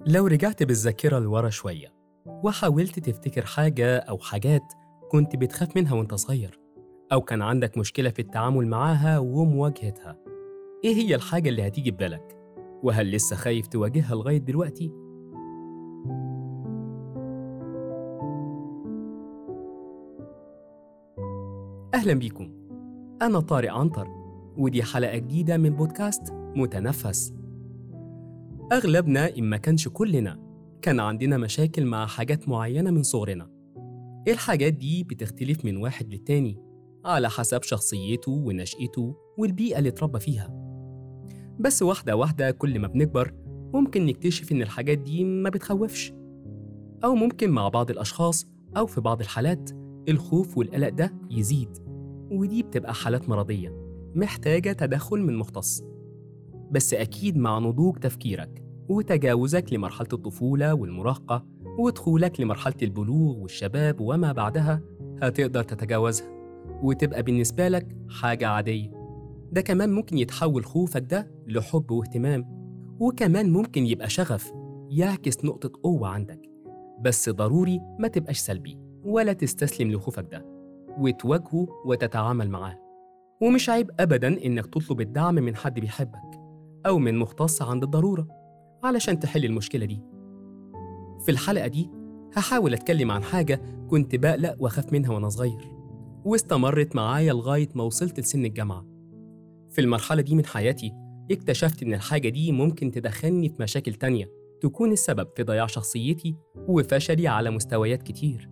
لو رجعت بالذاكرة لورا شوية وحاولت تفتكر حاجة أو حاجات كنت بتخاف منها وانت صغير أو كان عندك مشكلة في التعامل معاها ومواجهتها إيه هي الحاجة اللي هتيجي ببالك؟ وهل لسه خايف تواجهها لغاية دلوقتي؟ أهلا بيكم أنا طارق عنتر ودي حلقة جديدة من بودكاست متنفس أغلبنا إن ما كانش كلنا كان عندنا مشاكل مع حاجات معينة من صغرنا الحاجات دي بتختلف من واحد للتاني على حسب شخصيته ونشأته والبيئة اللي اتربى فيها بس واحدة واحدة كل ما بنكبر ممكن نكتشف إن الحاجات دي ما بتخوفش أو ممكن مع بعض الأشخاص أو في بعض الحالات الخوف والقلق ده يزيد ودي بتبقى حالات مرضية محتاجة تدخل من مختص بس أكيد مع نضوج تفكيرك وتجاوزك لمرحلة الطفولة والمراهقة ودخولك لمرحلة البلوغ والشباب وما بعدها هتقدر تتجاوزها وتبقى بالنسبة لك حاجة عادية ده كمان ممكن يتحول خوفك ده لحب واهتمام وكمان ممكن يبقى شغف يعكس نقطة قوة عندك بس ضروري ما تبقاش سلبي ولا تستسلم لخوفك ده وتواجهه وتتعامل معاه ومش عيب أبدا إنك تطلب الدعم من حد بيحبك أو من مختص عند الضرورة علشان تحل المشكلة دي في الحلقة دي هحاول أتكلم عن حاجة كنت بقلق وأخاف منها وأنا صغير واستمرت معايا لغاية ما وصلت لسن الجامعة في المرحلة دي من حياتي اكتشفت إن الحاجة دي ممكن تدخلني في مشاكل تانية تكون السبب في ضياع شخصيتي وفشلي على مستويات كتير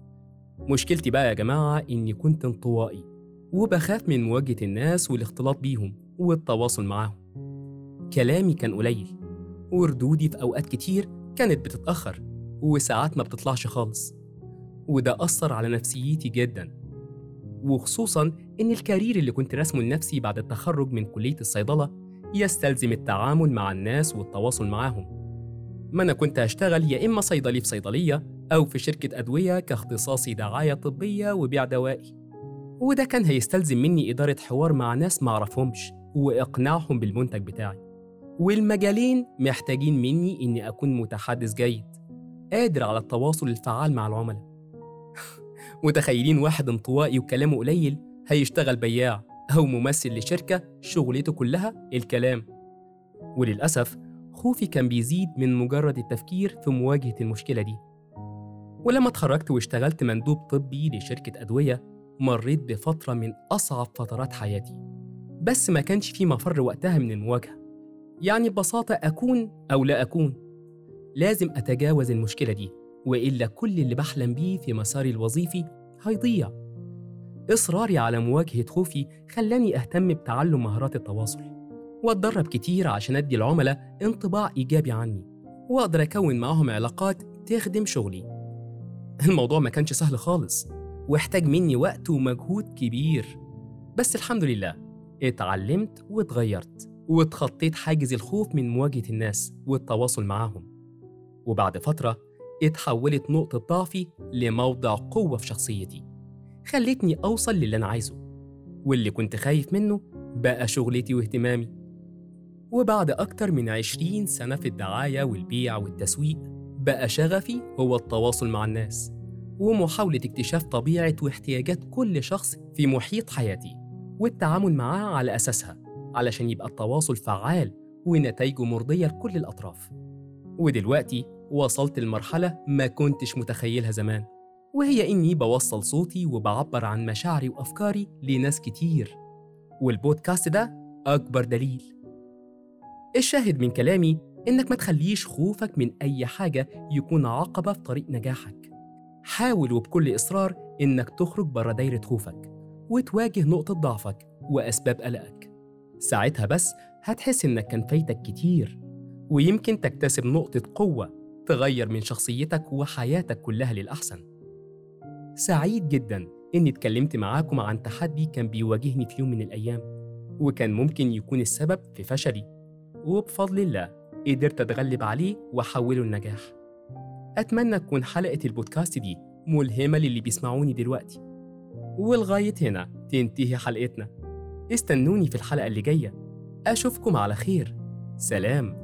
مشكلتي بقى يا جماعة إني كنت انطوائي وبخاف من مواجهة الناس والاختلاط بيهم والتواصل معاهم كلامي كان قليل وردودي في أوقات كتير كانت بتتأخر وساعات ما بتطلعش خالص وده أثر على نفسيتي جدا وخصوصا إن الكارير اللي كنت رسمه لنفسي بعد التخرج من كلية الصيدلة يستلزم التعامل مع الناس والتواصل معاهم ما أنا كنت هشتغل يا إما صيدلي في صيدلية أو في شركة أدوية كاختصاصي دعاية طبية وبيع دوائي وده كان هيستلزم مني إدارة حوار مع ناس معرفهمش وإقناعهم بالمنتج بتاعي والمجالين محتاجين مني إني أكون متحدث جيد قادر على التواصل الفعال مع العملاء متخيلين واحد انطوائي وكلامه قليل هيشتغل بياع أو ممثل لشركة شغلته كلها الكلام وللأسف خوفي كان بيزيد من مجرد التفكير في مواجهة المشكلة دي ولما اتخرجت واشتغلت مندوب طبي لشركة أدوية مريت بفترة من أصعب فترات حياتي بس ما كانش في مفر وقتها من المواجهة يعني ببساطة أكون أو لا أكون لازم أتجاوز المشكلة دي وإلا كل اللي بحلم بيه في مساري الوظيفي هيضيع إصراري على مواجهة خوفي خلاني أهتم بتعلم مهارات التواصل وأتدرب كتير عشان أدي العملاء انطباع إيجابي عني وأقدر أكون معاهم علاقات تخدم شغلي الموضوع ما كانش سهل خالص واحتاج مني وقت ومجهود كبير بس الحمد لله اتعلمت واتغيرت واتخطيت حاجز الخوف من مواجهة الناس والتواصل معاهم وبعد فترة اتحولت نقطة ضعفي لموضع قوة في شخصيتي خلتني أوصل للي أنا عايزه واللي كنت خايف منه بقى شغلتي واهتمامي وبعد أكتر من عشرين سنة في الدعاية والبيع والتسويق بقى شغفي هو التواصل مع الناس ومحاولة اكتشاف طبيعة واحتياجات كل شخص في محيط حياتي والتعامل معاه على أساسها علشان يبقى التواصل فعال ونتائجه مرضية لكل الأطراف ودلوقتي وصلت لمرحلة ما كنتش متخيلها زمان وهي إني بوصل صوتي وبعبر عن مشاعري وأفكاري لناس كتير والبودكاست ده أكبر دليل الشاهد من كلامي إنك ما تخليش خوفك من أي حاجة يكون عقبة في طريق نجاحك حاول وبكل إصرار إنك تخرج بره دايرة خوفك وتواجه نقطة ضعفك وأسباب قلقك ساعتها بس هتحس إنك كان فايتك كتير ويمكن تكتسب نقطة قوة تغير من شخصيتك وحياتك كلها للأحسن سعيد جدا إني اتكلمت معاكم عن تحدي كان بيواجهني في يوم من الأيام وكان ممكن يكون السبب في فشلي وبفضل الله قدرت أتغلب عليه وأحوله لنجاح أتمنى تكون حلقة البودكاست دي ملهمة للي بيسمعوني دلوقتي ولغاية هنا تنتهي حلقتنا استنوني في الحلقة اللي جاية أشوفكم على خير سلام